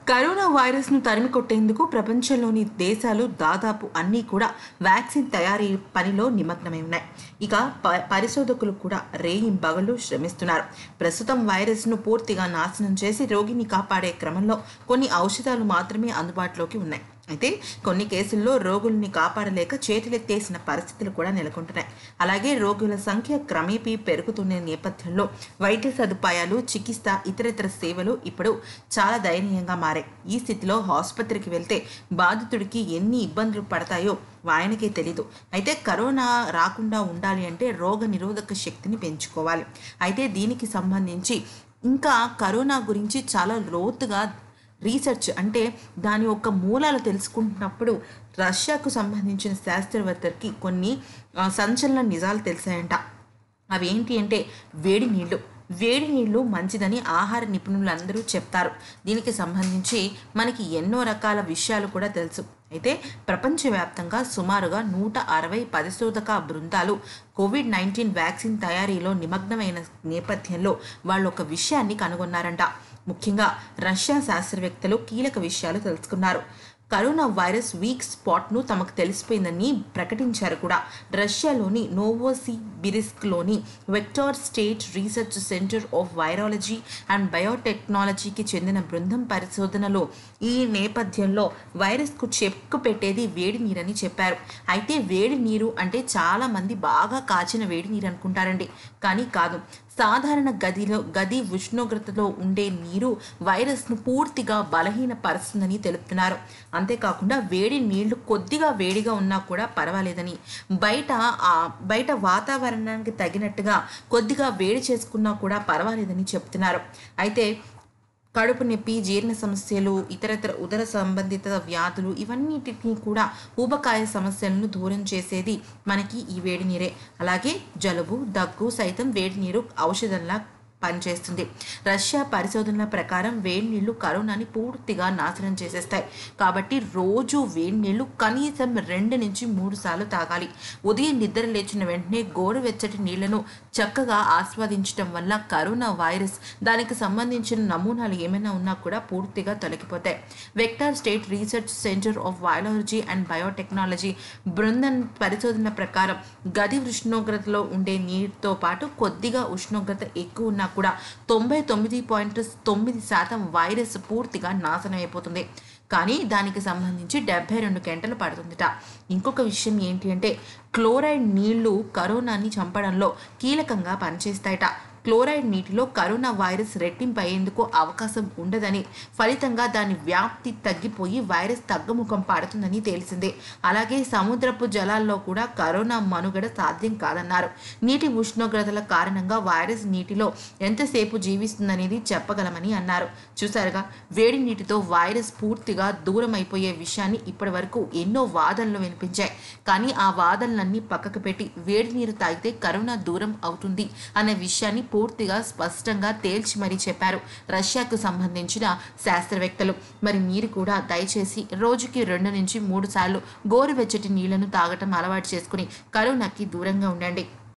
corona వైరస్ను తరిమి కొట్టేందుకు ప్రపంచంలోని దేశాలు దాదాపు అన్నీ కూడా వ్యాక్సిన్ తయారీ పనిలో నిమగ్నమై ఉన్నాయి ఇక ప- పరిశోధకులు కూడా రేయింబగళ్ళు శ్రమిస్తున్నారు ప్రస్తుతం వైరస్ను పూర్తిగా నాశనం చేసి రోగిని కాపాడే క్రమంలో కొన్ని ఔషధాలు మాత్రమే అందుబాటులోకి ఉన్నాయి అయితే కొన్ని కేసుల్లో రోగుల్ని కాపాడలేక చేతులెత్తేసిన పరిస్థితులు కూడా నెలకొంటున్నాయి అలాగే రోగుల సంఖ్య క్రమేపీ పెరుగుతున్న నేపథ్యంలో వైద్య సదుపాయాలు చికిత్స ఇతరితర సేవలు ఇప్పుడు చాలా దయనీయంగా మారాయి ఈ స్థితిలో ఆసుపత్రికి వెళ్తే బాధితుడికి ఎన్ని ఇబ్బందులు పడతాయో ఆయనకే తెలీదు అయితే కరోనా రాకుండా ఉండాలి అంటే రోగ నిరోధక శక్తిని పెంచుకోవాలి అయితే దీనికి సంబంధించి ఇంకా కరోనా గురించి చాలా లోతుగా రీసెర్చ్ అంటే దాని యొక్క మూలాలు తెలుసుకుంటున్నప్పుడు రష్యాకు సంబంధించిన శాస్త్రవేత్తలకి కొన్ని ఆ, సంచలన నిజాలు తెలిసాయంట అవి ఏంటి అంటే వేడి నీళ్ళు వేడి నీళ్ళు మంచిదని ఆహార నిపుణులు అందరూ చెప్తారు దీనికి సంబంధించి మనకి ఎన్నో రకాల విషయాలు కూడా తెలుసు అయితే ప్రపంచవ్యాప్తంగా సుమారుగా నూట అరవై పరిశోధక బృందాలు కోవిడ్ నైన్టీన్ వ్యాక్సిన్ తయారీలో నిమగ్నమైన నేపథ్యంలో వాళ్ళు ఒక విషయాన్ని కనుగొన్నారంట ముఖ్యంగా రష్యా శాస్త్రవేత్తలు కీలక విషయాలు తెలుసుకున్నారు కరోనా వైరస్ వీక్ స్పాట్ను తమకు తెలిసిపోయిందని ప్రకటించారు కూడా రష్యాలోని నోవోసిబిరిస్క్లోని vector state research center of virology and బయోటెక్నాలజీకి చెందిన బృందం పరిశోధనలో ఈ నేపథ్యంలో వైరస్కు చెక్కు పెట్టేది వేడి నీరని చెప్పారు అయితే వేడి నీరు అంటే చాలా మంది బాగా కాచిన వేడి నీరు అనుకుంటారండి కానీ కాదు సాధారణ గదిలో గది ఉష్ణోగ్రతలో ఉండే నీరు వైరస్ను పూర్తిగా బలహీనపరుస్తుందని తెలుపుతున్నారు అంతేకాకుండా వేడి నీళ్లు కొద్దిగా వేడిగా ఉన్నా కూడా పర్వాలేదని బయట ఆ బయట వాతావరణానికి తగినట్టుగా కొద్దిగా వేడి చేసుకున్నా కూడా పర్వాలేదని చెప్తున్నారు అయితే కడుపు నొప్పి జీర్ణ సమస్యలు ఇతరతర ఉదర సంబంధిత వ్యాధులు ఇవన్నిటిని కూడా ఊబకాయ సమస్యలను దూరం చేసేది మనకి ఈ వేడి నీరే అలాగే జలుబు దగ్గు సైతం వేడి నీరు ఔషధంలా పనిచేస్తుంది రష్యా పరిశోధనల ప్రకారం వేడి నీళ్లు కరోనాని పూర్తిగా నాశనం చేసేస్తాయి కాబట్టి రోజు వేడి నీళ్లు కనీసం రెండు నుంచి మూడు సార్లు తాగాలి ఉదయం నిద్ర లేచిన వెంటనే గోరువెచ్చటి నీళ్లను చక్కగా ఆస్వాదించడం వల్ల కరోనా వైరస్ దానికి సంబంధించిన నమూనాలు ఏమైనా ఉన్నా కూడా పూర్తిగా తొలగిపోతాయి vector state research center of biology and biotechnology బృందం పరిశోధన ప్రకారం గది ఉష్ణోగ్రతలో ఉండే నీటితో పాటు కొద్దిగా ఉష్ణోగ్రత ఎక్కువ ఉన్నా కూడా తొంభై తొమ్మిది పాయింట్ తొమ్మిది శాతం వైరస్ పూర్తిగా నాశనం అయిపోతుంది కానీ దానికి సంబంధించి డెబ్బై రెండు గంటలు పడుతుందిట ఇంకొక విషయం ఏంటి అంటే క్లోరైడ్ నీళ్లు కరోనాని చంపడంలో కీలకంగా పనిచేస్తాయట క్లోరైడ్ నీటిలో కరోనా వైరస్ రెట్టింపు అయ్యేందుకు అవకాశం ఉండదని ఫలితంగా దాని వ్యాప్తి తగ్గిపోయి వైరస్ తగ్గుముఖం పడుతుందని తెలిసిందే అలాగే సముద్రపు జలాల్లో కూడా కరోనా మనుగడ సాధ్యం కాదన్నారు నీటి ఉష్ణోగ్రతల కారణంగా వైరస్ నీటిలో ఎంతసేపు జీవిస్తుందనేది చెప్పగలమని అన్నారు చూసారుగా వేడి నీటితో వైరస్ పూర్తిగా దూరం అయిపోయే విషయాన్ని ఇప్పటి వరకు ఎన్నో వాదనలు వినిపించాయి కానీ ఆ వాదనలన్నీ పక్కకు పెట్టి వేడి నీరు తాగితే కరోనా దూరం అవుతుంది అనే విషయాన్ని పూర్తిగా స్పష్టంగా తేల్చి మరీ చెప్పారు రష్యాకు సంబంధించిన శాస్త్రవేత్తలు మరి మీరు కూడా దయచేసి రోజుకి రెండు నుంచి మూడు సార్లు గోరువెచ్చటి నీళ్లను తాగటం అలవాటు చేసుకుని కరోనాకి దూరంగా ఉండండి